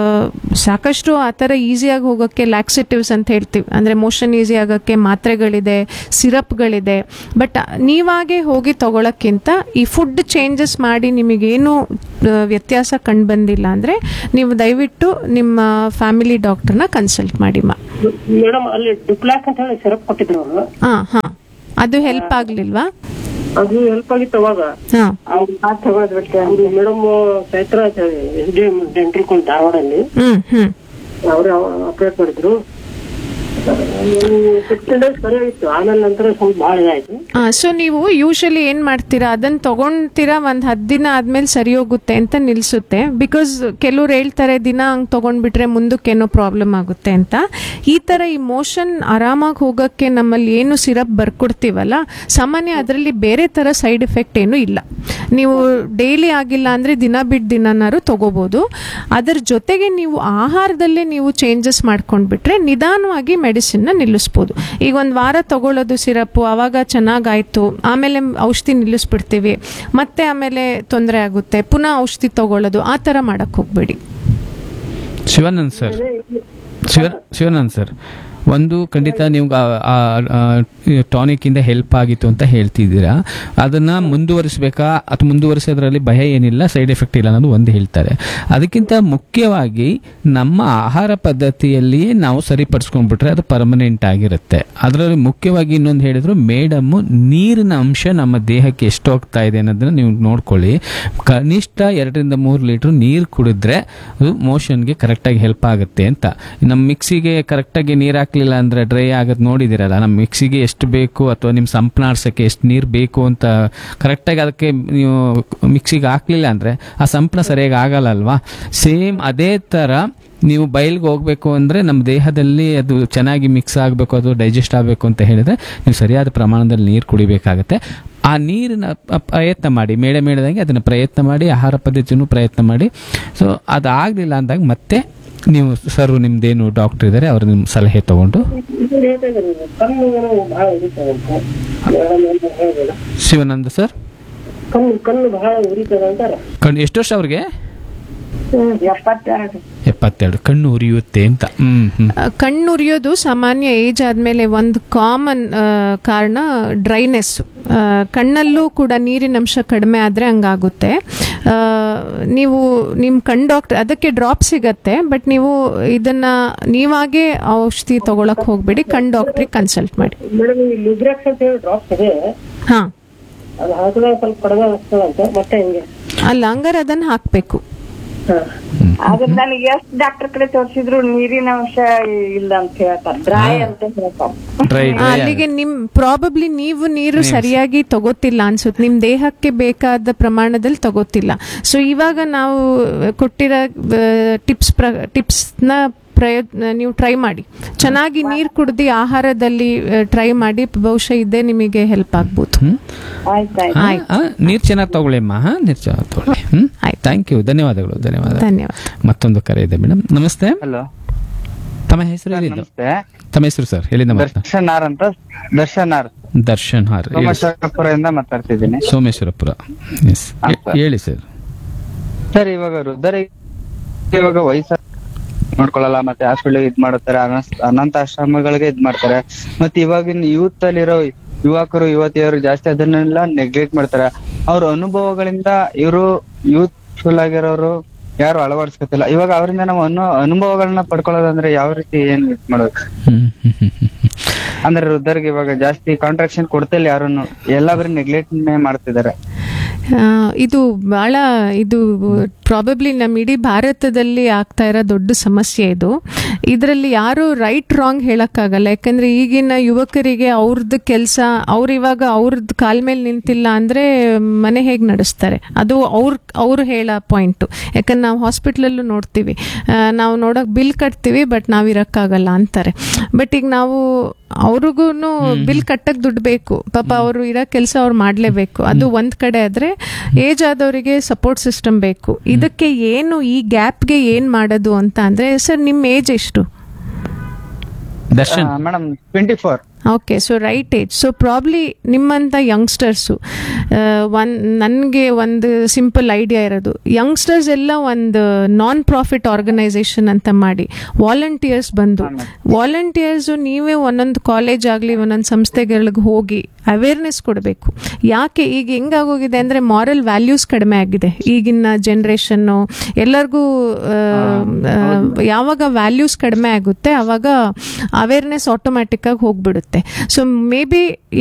ಸಾಕಷ್ಟು ಆ ಥರ ಈಸಿಯಾಗಿ ಹೋಗೋಕ್ಕೆ ಲ್ಯಾಕ್ಸಿಟಿವ್ಸ್ ಅಂತ ಹೇಳ್ತೀವಿ ಅಂದರೆ ಮೋಷನ್ ಈಸಿ ಆಗೋಕ್ಕೆ ಮಾತ್ರೆಗಳಿದೆ ಸಿರಪ್ಗಳಿದೆ ಬಟ್ ನೀವಾಗೆ ಹೋಗಿ ತಗೊಳಕ್ಕಿಂತ ಈ ಫುಡ್ ಚೇಂಜಸ್ ಮಾಡಿ ನಿಮಗೇನು ಆ, ವ್ಯತ್ಯಾಸ ಕಂಡು ಬಂದಿಲ್ಲ ಅಂದರೆ ನೀವು ದಯವಿಟ್ಟು ನಿಮ್ಮ ಫ್ಯಾಮಿಲಿ ಡಾಕ್ಟರ್ನ ಕನ್ಸಲ್ಟ್ ಮಾಡಿ ಮಾ ಮೇಡಮ್ ಅಲ್ಲಿ ಡುಪ್ಲಾಕ್ ಅಂತ ಹೇಳಿ ಸಿರಪ್ ಕೊಟ್ಟಿದ್ರು ಅವರು ಹಾಂ ಹಾಂ ಅದು ಹೆಲ್ಪ್ ಆಗಲಿಲ್ವಾ ಅದು ಹೆಲ್ಪ್ ಆಗಿತ್ತು ಅವಾಗ ಹಾಂ ಆ ತಗೋದ್ ಬಿಟ್ಟೆ ಅವ್ರು ಮೇಡಮ್ ಚೈತ್ರ ಅಂತ ಹೇಳಿ S D M dental college ಧಾರವಾಡಲ್ಲಿ ಹ್ಞೂ ಹ್ಞೂ ಅವರೇ ಆಪರೇಟ್ ಮಾಡಿದ್ರು ಫಿಫ್ಟೀನ್ ಡೇಸ್ ಸರಿಯಾಗಿತ್ತು ಆಮೇಲೆ ನಂತರ ಸ್ವಲ್ಪ ಭಾಳ ಇದಾಯ್ತು ಸೊ ನೀವು ಯೂಶಲಿ ಏನು ಮಾಡ್ತೀರಾ ಅದನ್ನು ತಗೊಂತೀರಾ ಒಂದು ಹತ್ತು ದಿನ ಆದ್ಮೇಲೆ ಸರಿ ಹೋಗುತ್ತೆ ಅಂತ ನಿಲ್ಲಿಸುತ್ತೆ ಬಿಕಾಸ್ ಕೆಲವ್ರು ಹೇಳ್ತಾರೆ ದಿನ ಹಂಗೆ ತೊಗೊಂಡ್ಬಿಟ್ರೆ ಮುಂದಕ್ಕೇನೋ ಪ್ರಾಬ್ಲಮ್ ಆಗುತ್ತೆ ಅಂತ ಈ ಥರ ಈ ಮೋಷನ್ ಆರಾಮಾಗಿ ಹೋಗೋಕ್ಕೆ ನಮ್ಮಲ್ಲಿ ಏನು ಸಿರಪ್ ಬರ್ಕೊಡ್ತೀವಲ್ಲ ಸಾಮಾನ್ಯ ಅದರಲ್ಲಿ ಬೇರೆ ಥರ ಸೈಡ್ ಎಫೆಕ್ಟ್ ಏನೂ ಇಲ್ಲ ನೀವು ಡೈಲಿ ಆಗಿಲ್ಲ ಅಂದರೆ ದಿನ ಬಿಟ್ಟು ದಿನನಾರು ತಗೋಬೋದು ಅದರ ಜೊತೆಗೆ ನೀವು ಆಹಾರದಲ್ಲೇ ನೀವು ಚೇಂಜಸ್ ಮಾಡ್ಕೊಂಡ್ಬಿಟ್ರೆ ನಿಧಾನವಾಗಿ ಮೆಡಿಸಿನ್ನ ನಿಲ್ಲಿಸ್ಬೋದು ಈಗ ಒಂದು ವಾರ ತಗೊಳ್ಳೋದು ಸಿರಪ್ಪು ಆವಾಗ ಚೆನ್ನಾಗಾಯ್ತು ಆಮೇಲೆ ಔಷಧಿ ನಿಲ್ಲಿಸ್ಬಿಡ್ತೀವಿ ಮತ್ತೆ ಆಮೇಲೆ ತೊಂದರೆ ಆಗುತ್ತೆ ಪುನಃ ಔಷಧಿ ತಗೊಳ್ಳೋದು ಆ ಥರ ಮಾಡಕ್ಕೆ ಹೋಗ್ಬೇಡಿ ಶಿವಾನಂದ್ ಸರ್ ಶಿವ ಶಿವಾನಂದ್ ಸರ್ ಒಂದು ಖಂಡಿತ ನಿಮ್ಗೆ ಟಾನಿಕ್ ಇಂದ ಹೆಲ್ಪ್ ಆಗಿತ್ತು ಅಂತ ಹೇಳ್ತಿದ್ದೀರಾ ಅದನ್ನ ಮುಂದುವರಿಸಬೇಕಾ ಅಥವಾ ಮುಂದುವರಿಸೋದ್ರಲ್ಲಿ ಭಯ ಏನಿಲ್ಲ ಸೈಡ್ ಎಫೆಕ್ಟ್ ಇಲ್ಲ ಅನ್ನೋದು ಒಂದು ಹೇಳ್ತಾರೆ ಅದಕ್ಕಿಂತ ಮುಖ್ಯವಾಗಿ ನಮ್ಮ ಆಹಾರ ಪದ್ಧತಿಯಲ್ಲಿಯೇ ನಾವು ಸರಿಪಡಿಸ್ಕೊಂಡ್ಬಿಟ್ರೆ ಅದು ಪರ್ಮನೆಂಟ್ ಆಗಿರುತ್ತೆ ಅದರಲ್ಲಿ ಮುಖ್ಯವಾಗಿ ಇನ್ನೊಂದು ಹೇಳಿದ್ರು ಮೇಡಮ್ಮು ನೀರಿನ ಅಂಶ ನಮ್ಮ ದೇಹಕ್ಕೆ ಎಷ್ಟು ಹೋಗ್ತಾ ಇದೆ ಅನ್ನೋದನ್ನ ನೀವು ನೋಡ್ಕೊಳ್ಳಿ ಕನಿಷ್ಠ ಎರಡರಿಂದ ಮೂರು ಲೀಟ್ರ್ ನೀರು ಕುಡಿದ್ರೆ ಅದು ಮೋಷನ್ಗೆ ಕರೆಕ್ಟಾಗಿ ಹೆಲ್ಪ್ ಆಗುತ್ತೆ ಅಂತ ನಮ್ಮ ಮಿಕ್ಸಿಗೆ ಕರೆಕ್ಟಾಗಿ ನೀರು ಹಾಕ್ಲಿಲ್ಲ ಅಂದ್ರೆ ಡ್ರೈ ಆಗೋದು ನೋಡಿದಿರಲ್ಲ ನಮ್ಮ ಮಿಕ್ಸಿಗೆ ಎಷ್ಟು ಬೇಕು ಅಥವಾ ನಿಮ್ಮ ಸಂಪಣಾಡ್ಸೋಕ್ಕೆ ಎಷ್ಟು ನೀರು ಬೇಕು ಅಂತ ಕರೆಕ್ಟಾಗಿ ಅದಕ್ಕೆ ನೀವು ಮಿಕ್ಸಿಗೆ ಹಾಕ್ಲಿಲ್ಲ ಅಂದ್ರೆ ಆ ಸಂಪಣ ಸರಿಯಾಗಿ ಆಗಲ್ಲ ಅಲ್ವಾ ಸೇಮ್ ಅದೇ ಥರ ನೀವು ಬಯಲ್ಗೆ ಹೋಗ್ಬೇಕು ಅಂದರೆ ನಮ್ಮ ದೇಹದಲ್ಲಿ ಅದು ಚೆನ್ನಾಗಿ ಮಿಕ್ಸ್ ಆಗಬೇಕು ಅದು ಡೈಜೆಸ್ಟ್ ಆಗಬೇಕು ಅಂತ ಹೇಳಿದ್ರೆ ನೀವು ಸರಿಯಾದ ಪ್ರಮಾಣದಲ್ಲಿ ನೀರು ಕುಡಿಬೇಕಾಗತ್ತೆ ಆ ನೀರಿನ ಪ- ಪ್ರಯತ್ನ ಮಾಡಿ ಮೇಳೆ ಮೇಳದಂಗೆ ಅದನ್ನು ಪ್ರಯತ್ನ ಮಾಡಿ ಆಹಾರ ಪದ್ಧತಿನೂ ಪ್ರಯತ್ನ ಮಾಡಿ ಸೊ ಅದಾಗಲಿಲ್ಲ ಅಂದಾಗ ಮತ್ತೆ ನೀವು ಸರ್ ನಿಮ್ದೇನು ಡಾಕ್ಟರ್ ಇದ್ದಾರೆ ಅವ್ರ ನಿಮ್ಮ ಸಲಹೆ ತಗೊಂಡು ಇದು ಹೇಳ್ತಾ ಇದ್ದಾರೆ ಕಣ್ಣು ಏನೋ ಬಹಳ ಉರಿತದೆ ಅಂತ ಮೇಡಮ್ ಅಂತ ಹೇಳ್ಬೇಡ ಶಿವಾನಂದ ಸರ್ ಕಣ್ಣು ಕಣ್ಣು ಬಹಳ ಉರಿತದೆ ಅಂತಾರೆ ಕಣ್ಣು ಎಷ್ಟು ವರ್ಷ ಅವ್ರಿಗೆ ಎಪ್ಪತ್ತೆರಡು ಎಪ್ಪತ್ತೆರಡು ಕಣ್ಣು ಉರಿಯುತ್ತೆ ಅಂತ ಹ್ಮ್ ಹ್ಮ್ ಆ, ಕಣ್ಣು ಉರಿಯೋದು ಸಾಮಾನ್ಯ ಏಜ್ ಆದಮೇಲೆ ಒಂದು ಕಾಮನ್ ಕಾರಣ ಡ್ರೈನೆಸ್ ಕಣ್ಣಲ್ಲೂ ಕೂಡ ನೀರಿನ ಅಂಶ ಕಡಿಮೆ ಆದರೆ ಹಂಗಾಗುತ್ತೆ ಆ, ನೀವು ನಿಮ್ಮ ಕಣ್ ಡಾಕ್ಟರ್ ಅದಕ್ಕೆ ಡ್ರಾಪ್ ಸಿಗತ್ತೆ ಬಟ್ ನೀವು ಇದನ್ನ ನೀವಾಗೆ ಔಷಧಿ ತಗೊಳಕ್ ಹೋಗ್ಬೇಡಿ ಕಣ್ ಡಾಕ್ಟ್ರಿಗೆ ಕನ್ಸಲ್ಟ್ ಮಾಡಿ ಮೇಡಮ್ ಈ ಲಿಬ್ರಾಕ್ಸ್ ಅಂತ ಹೇಳಿ ಡ್ರಾಪ್ಸ್ ಇದೆ ಹಾಂ ಅದು ಹಾಕಿದಾಗ ಸ್ವಲ್ಪ ಕಡಿಮೆ ಅನಿಸ್ತದಂತೆ ಮತ್ತೆ ಹಿಂಗೆ ಅಲ್ಲ ಹಂಗಾರೆ ಅದನ್ನ ಹಾಕಬೇಕು ಹಾ ಆದ್ರೆ ನನಗೆ ಎಷ್ಟ್ ಡಾಕ್ಟರ್ ಕಡೆ ತೋರಿಸಿದ್ರು ನೀರಿನ ಅಂಶ ಇಲ್ಲ ಅಂತ ಹೇಳ್ತಾರೆ ಡ್ರೈ ಅಂತ ಹೇಳ್ತಾರೆ ಡ್ರೈ ಆ, ಅಲ್ಲಿಗೆ ನಿಮ್ ಪ್ರಾಬಬ್ಲಿ ನೀವು ನೀರು ಸರಿಯಾಗಿ ತಗೋತಿಲ್ಲ ಅನ್ಸುತ್ತೆ ನಿಮ್ ದೇಹಕ್ಕೆ ಬೇಕಾದ ಪ್ರಮಾಣದಲ್ಲಿ ತಗೋತಿಲ್ಲ ಸೊ ಇವಾಗ ನಾವು ಕೊಟ್ಟಿರೋ ಟಿಪ್ಸ್ ಪ್ರ ಟಿಪ್ಸ್ನ ಪ್ರಯತ್ನ ನೀವು ಟ್ರೈ ಮಾಡಿ ಚೆನ್ನಾಗಿ ನೀರು ಕುಡ್ದು ಆಹಾರದಲ್ಲಿ ಟ್ರೈ ಮಾಡಿ ಬಹುಶಃ ಇದೇ ನಿಮಗೆ ಹೆಲ್ಪ್ ಆಗ್ಬೋದು ಆಯ್ತಾಯ್ತು ಆಯ್ತು ನೀರು ಚೆನ್ನಾಗಿ ತಗೊಳ್ಳಿ ಅಮ್ಮ ಹಾ ನೀರು ಚೆನ್ನಾಗಿ ತಗೊಳ್ಳಿ ಹ್ಮ್ ಆಯ್ತು. ಥ್ಯಾಂಕ್ ಯು ಧನ್ಯವಾದಗಳು ಧನ್ಯವಾದ ಧನ್ಯವಾದ ಮತ್ತೊಂದು ಕರೆ ಇದೆ ಮೇಡಮ್ ನಮಸ್ತೆ ಹಲೋ ತಮ್ಮ ಹೆಸರು ಹೇಳಿದ್ದು ನಮಸ್ತೆ ತಮ್ಮ ಹೆಸರು ಸರ್ ಎಲ್ಲಿಂದ ಮಾತಾ ದರ್ಶನ್ ಆರ್ ಅಂತ ದರ್ಶನ್ ಆರ್ ದರ್ಶನ್ ಹಾರ್ ಹೇಳಿ. ಸೋಮೇಶ್ವರಪುರದಿಂದ ಮಾತಾಡ್ತಿದ್ದೀನಿ ಸೋಮೇಶ್ವರಪುರ ಎಸ್ ಹಾ, ಸರ್. ಹೇಳಿ ಸರ್ ಸರ್ ಇವಾಗ ವೃದ್ಧರಿಗೆ ಇವಾಗ ವಯಸ್ಸ ನೋಡ್ಕೊಳ್ಳಲ್ಲ ಮತ್ತೆ ಹಾಸ್ಪಿಟಲ್ ಇದ್ ಮಾಡುತ್ತಾರೆ ಅನಸ್- ಅನಂತ ಆಶ್ರಮಗಳಿಗೆ ಇದ್ ಮಾಡ್ತಾರೆ ಮತ್ತೆ ಇವಾಗಿನ ಯೂತ್ ಅಲ್ಲಿರೋ ಯುವಕರು ಯುವತಿಯರು ಜಾಸ್ತಿ ಅದನ್ನೆಲ್ಲ ನೆಗ್ಲೆಕ್ಟ್ ಮಾಡ್ತಾರೆ ಅವ್ರ ಅನುಭವಗಳಿಂದ ಇವರು ಯೂತ್ಫುಲ್ ಆಗಿರೋರು ಯಾರು ಅಳವಡಿಸ್ಕೊತಿಲ್ಲ ಇವಾಗ ಅವರಿಂದ ನಾವು ಅನು ಅನುಭವಗಳನ್ನ ಪಡ್ಕೊಳ್ಳೋದಂದ್ರೆ ಯಾವ ರೀತಿ ಏನ್ ಇದ್ ಮಾಡೋದು ಹ್ಮ್ ಹ್ಮ್ ಹ್ಮ್ ಹ್ಮ್ ಹ್ಮ್. ಅಂದ್ರೆ ವೃದ್ಧರಿಗೆ ಇವಾಗ ಜಾಸ್ತಿ ಕಾಂಟ್ರಾಕ್ಷನ್ ಕೊಡ್ತಿಲ್ಲ ಯಾರನ್ನು ಎಲ್ಲ ಬರೀ ನೆಗ್ಲೆಕ್ಟ್ ಮಾಡ್ತಿದ್ದಾರೆ ಆ, ಇದು ಬಹಳ ಇದು ಪ್ರಾಬಬ್ಲಿ ನಮ್ಮ ಇಡೀ ಭಾರತದಲ್ಲಿ ಆಗ್ತಾ ಇರೋ ದೊಡ್ಡ ಸಮಸ್ಯೆ ಇದು ಇದರಲ್ಲಿ ಯಾರು ರೈಟ್ ರಾಂಗ್ ಹೇಳಕ್ಕಾಗಲ್ಲ ಯಾಕಂದ್ರೆ ಈಗಿನ ಯುವಕರಿಗೆ ಅವ್ರದ್ದು ಕೆಲಸ ಅವ್ರು ಇವಾಗ ಅವ್ರದ್ದು ಕಾಲ್ ಮೇಲೆ ನಿಂತಿಲ್ಲ ಅಂದ್ರೆ ಮನೆ ಹೇಗೆ ನಡೆಸ್ತಾರೆ ಅದು ಅವ್ರ ಅವ್ರು ಹೇಳೋ ಪಾಯಿಂಟು ಯಾಕಂದ್ರೆ ನಾವು ಹಾಸ್ಪಿಟ್ಲಲ್ಲೂ ನೋಡ್ತೀವಿ ಆ, ನಾವು ನೋಡಕ್ ಬಿಲ್ ಕಟ್ತೀವಿ ಬಟ್ ನಾವು ಇರಕ್ಕಾಗಲ್ಲ ಅಂತಾರೆ ಬಟ್ ಈಗ ನಾವು ಅವ್ರಿಗೂ ಬಿಲ್ ಕಟ್ಟಕ್ ದುಡ್ಡು ಬೇಕು ಪಾಪ ಅವರು ಇರೋ ಕೆಲಸ ಅವ್ರು ಮಾಡ್ಲೇಬೇಕು ಅದು ಒಂದ್ ಕಡೆ ಆದ್ರೆ ಏಜ್ ಆದವರಿಗೆ ಸಪೋರ್ಟ್ ಸಿಸ್ಟಮ್ ಬೇಕು ಇದಕ್ಕೆ ಏನು ಈ ಗ್ಯಾಪ್ಗೆ ಏನ್ ಮಾಡೋದು ಅಂತ ಅಂದ್ರೆ ಸರ್ ನಿಮ್ ಏಜ್ ಎಷ್ಟು Darshan madam twenty four okay so right age so probably ನಿಮ್ಮಂಥ ಯಂಗ್ಸ್ಟರ್ಸು ಒನ್ ನನಗೆ ಒಂದು ಸಿಂಪಲ್ ಐಡಿಯಾ ಇರೋದು ಯಂಗ್ಸ್ಟರ್ಸ್ ಎಲ್ಲ ಒಂದು ನಾನ್ ಪ್ರಾಫಿಟ್ ಆರ್ಗನೈಸೇಷನ್ ಅಂತ ಮಾಡಿ ವಾಲಂಟಿಯರ್ಸ್ ಬಂದು ವಾಲಂಟಿಯರ್ಸು ನೀವೇ ಒಂದೊಂದು ಕಾಲೇಜ್ ಆಗಲಿ ಒಂದೊಂದು ಸಂಸ್ಥೆಗಳಿಗೆ ಹೋಗಿ ಅವೇರ್ನೆಸ್ ಕೊಡಬೇಕು ಯಾಕೆ ಈಗ ಹೆಂಗಾಗೋಗಿದೆ ಅಂದರೆ ಮಾರಲ್ ವ್ಯಾಲ್ಯೂಸ್ ಕಡಿಮೆ ಆಗಿದೆ ಈಗಿನ ಜನ್ರೇಷನ್ನು ಎಲ್ಲರಿಗೂ ಆ, ಆ, ಯಾವಾಗ ವ್ಯಾಲ್ಯೂಸ್ ಕಡಿಮೆ ಆಗುತ್ತೆ ಆವಾಗ ಅವೇರ್ನೆಸ್ ಆಟೋಮ್ಯಾಟಿಕ್ಕಾಗಿ ಹೋಗ್ಬಿಡುತ್ತೆ ಸೊ ಮೇ ಬಿ